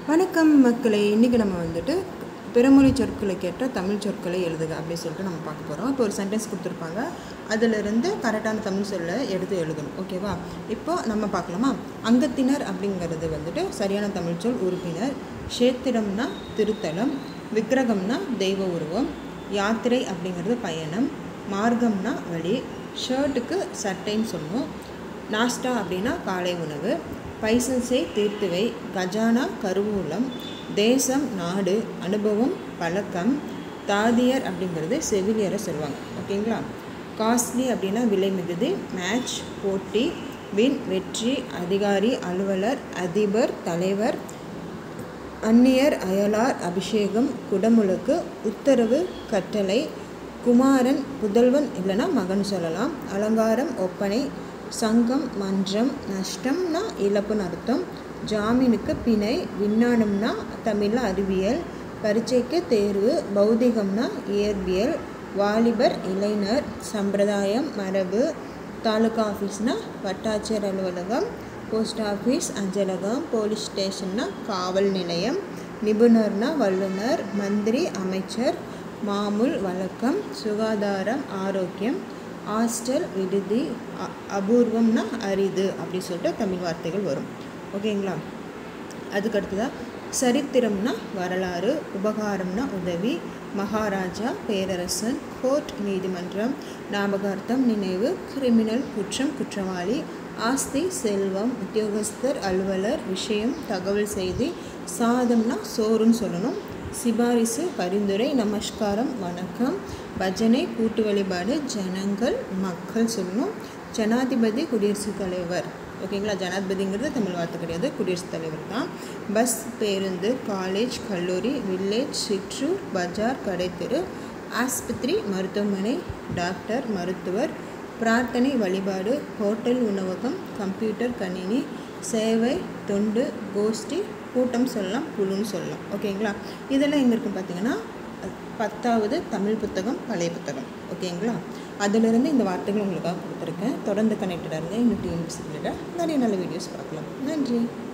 வணக்கம் மக்களே இன்றைக்கி நம்ம வந்துட்டு பிறமொழி சொற்களை கேட்ட தமிழ் சொற்களை எழுதுக அப்படின்னு சொல்லிட்டு நம்ம பார்க்க போகிறோம் இப்போ ஒரு சென்டென்ஸ் கொடுத்துருப்பாங்க அதிலிருந்து கரெக்டான தமிழ் சொல்லை எடுத்து எழுதணும் ஓகேவா இப்போ நம்ம பார்க்கலாமா அங்கத்தினர் அப்படிங்கிறது வந்துட்டு சரியான தமிழ் சொல் உறுப்பினர் க்ஷேத்திரம்னா திருத்தலம் விக்கிரகம்னா தெய்வ உருவம் யாத்திரை அப்படிங்கிறது பயணம் மார்க்கம்னா வழி ஷர்ட்டுக்கு சட்டைன்னு சொல்லணும் நாஸ்டா அப்படின்னா காலை உணவு பைசல்ஸை தீர்த்துவை கஜானா கருவூலம் தேசம் நாடு அனுபவம் பழக்கம் தாதியர் அப்படிங்கிறது செவிலியரை சொல்லுவாங்க ஓகேங்களா காஸ்ட்லி அப்படின்னா விலை மிகுதி மேட்ச் போட்டி வின் வெற்றி அதிகாரி அலுவலர் அதிபர் தலைவர் அந்நியர் அயலார் அபிஷேகம் குடமுழுக்கு உத்தரவு கட்டளை குமாரன் புதல்வன் இல்லைன்னா மகன் சொல்லலாம் அலங்காரம் ஒப்பனை சங்கம் மன்றம் நஷ்டம்னா இழப்புன்னு அர்த்தம் ஜாமீனுக்கு பிணை விஞ்ஞானம்னா தமிழில் அறிவியல் பரீட்சைக்கு தேர்வு பௌதிகம்னா இயற்பியல் வாலிபர் இளைஞர் சம்பிரதாயம் மரபு தாலுகா ஆஃபீஸ்னால் வட்டாட்சியர் அலுவலகம் போஸ்ட் ஆஃபீஸ் அஞ்சலகம் போலீஸ் ஸ்டேஷன்னா காவல் நிலையம் நிபுணர்னா வல்லுனர் மந்திரி அமைச்சர் மாமூல் வழக்கம் சுகாதாரம் ஆரோக்கியம் ஹாஸ்டல் விடுதி அ- அபூர்வம்னா அரிது அப்படி சொல்லிட்டு தமிழ் வார்த்தைகள் வரும் ஓகேங்களா அதுக்கு அடுத்ததாக சரித்திரம்னா வரலாறு உபகாரம்னா உதவி மகாராஜா பேரரசன் கோர்ட் நீதிமன்றம் ஞாபகார்த்தம் நினைவு கிரிமினல் குற்றம் குற்றவாளி ஆஸ்தி செல்வம் உத்தியோகஸ்தர் அலுவலர் விஷயம் தகவல் செய்தி சாதம்னா சோறுன்னு சொல்லணும் சிபாரிசு பரிந்துரை நமஸ்காரம் வணக்கம் பஜனை கூட்டு வழிபாடு ஜனங்கள் மக்கள் சொல்லணும் ஜனாதிபதி குடியரசுத் தலைவர் ஓகேங்களா ஜனாதிபதிங்கிறது தமிழ் வார்த்தை கிடையாது குடியரசுத் தலைவர் தான் பஸ் பேருந்து காலேஜ் கல்லூரி வில்லேஜ் சிற்றூர் பஜார் கடைத்தெரு ஆஸ்பத்திரி மருத்துவமனை டாக்டர் மருத்துவர் பிரார்த்தனை வழிபாடு ஹோட்டல் உணவகம் கம்ப்யூட்டர் கணினி சேவை தொண்டு கோஷ்டி கூட்டம் சொல்லலாம் குழுன்னு சொல்லலாம் ஓகேங்களா இதெல்லாம் எங்கே இருக்கும் பார்த்தீங்கன்னா பத்தாவது தமிழ் புத்தகம் பழைய புத்தகம் ஓகேங்களா அதிலிருந்து இந்த வார்த்தைகள் உங்களுக்காக கொடுத்துருக்கேன் தொடர்ந்து கனெக்டடாக இருங்க இன்னும் டிஎன்பிசி ரிலேட்டடாக நிறைய நல்ல வீடியோஸ் பார்க்கலாம் நன்றி